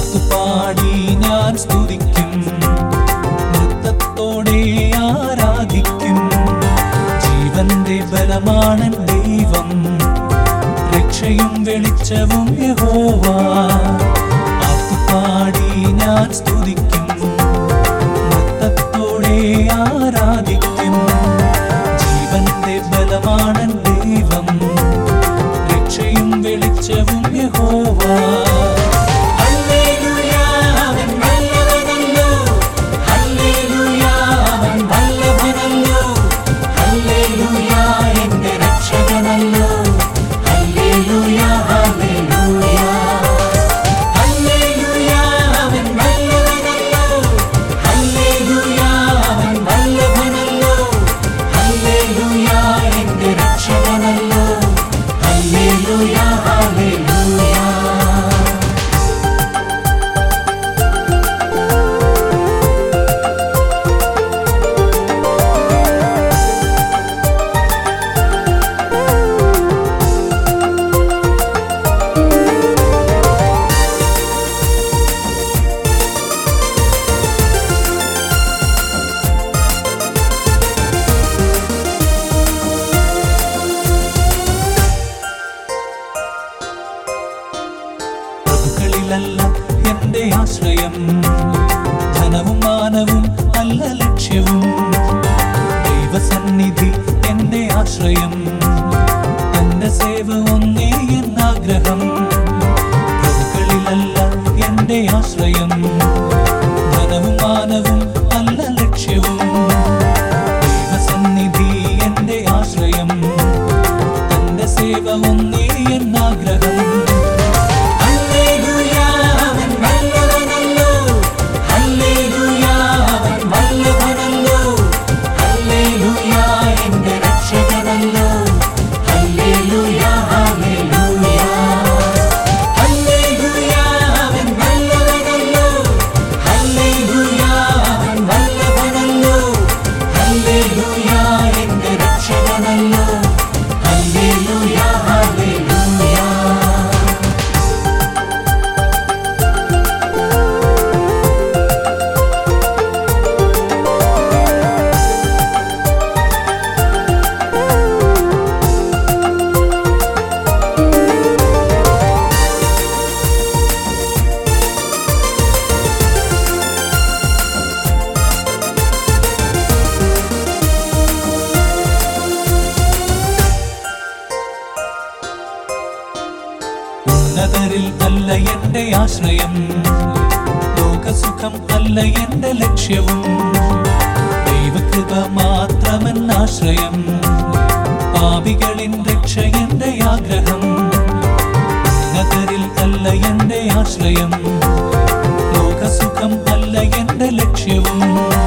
ആർത്തുപാടി ഞാൻ സ്തുതിക്കും നൃത്തത്തോടെ ആരാധിക്കും ജീവന്റെ ബലമാണ് ദൈവം രക്ഷയും വെളിച്ചവും യഹോവ ആർത്തുപാടി ഞാൻ സ്തുതിക്കും നൃത്തത്തോടെ ആരാധിക്കും ജീവന്റെ ബലമാണ് ദൈവം രക്ഷയും വെളിച്ചവും യഹോവ ഹല്ലേലൂയ, അവൻ നല്ലവനല്ലോ. ഹല്ലേലൂയ, അവൻ വല്ലഭനല്ലോ. ഹല്ലേലൂയ, എന്റെ രക്ഷകനല്ലോ. Hallelujah, hallelujah. ഹല്ലേലൂയ, അവൻ നല്ലവനല്ലോ. ഹല്ലേലൂയ, അവൻ വല്ലഭനല്ലോ. ഹല്ലേലൂയ, എന്റെ രക്ഷകനല്ലോ. Hallelujah, hallelujah. പ്രഭുക്കളിലല്ല എന്റെ ആശ്രയം ധനവും മാനവും അല്ല ലക്ഷ്യവും ദൈവസന്നിധി എന്റെ ആശ്രയം തന്റെ സേവ ഒന്നേ എന്നാഗ്രഹം പ്രഭുക്കളിലല്ല എന്റെ ആശ്രയം ധനവും മാനവും അല്ല ലക്ഷ്യവും ദൈവസന്നിധി എന്റെ ആശ്രയം തന്റെ സേവ ഒന്നേ എന്നാഗ്രഹം ഹല്ലേലൂയ അവൻ നല്ലവനല്ലോ ഹല്ലേലൂയ അവൻ വല്ലഭനല്ലോ ഹല്ലേലൂയ എന്റെ രക്ഷകനല്ലോ ഹല്ലേലൂയ ഹല്ലേലൂയ ഹല്ലേലൂയ അവൻ നല്ലവനല്ലോ ഹല്ലേലൂയ അവൻ വല്ലഭനല്ലോ ഹല്ലേലൂയ എന്റെ രക്ഷകനല്ലോ ഹല്ലേലൂയ ഹല്ലേലൂയ ഉന്നതരിൽ അല്ല എന്റെ ആശ്രയം ലോകസുഖം അല്ല എന്റെ ലക്ഷ്യവും ദൈവകൃപ മാത്രമെന്നാശ്രയം പാപികളിൻ രക്ഷ എന്റെ ആഗ്രഹം ഉന്നതരിൽ അല്ല എന്റെ ആശ്രയം ലോകസുഖം അല്ല എന്റെ ലക്ഷ്യവും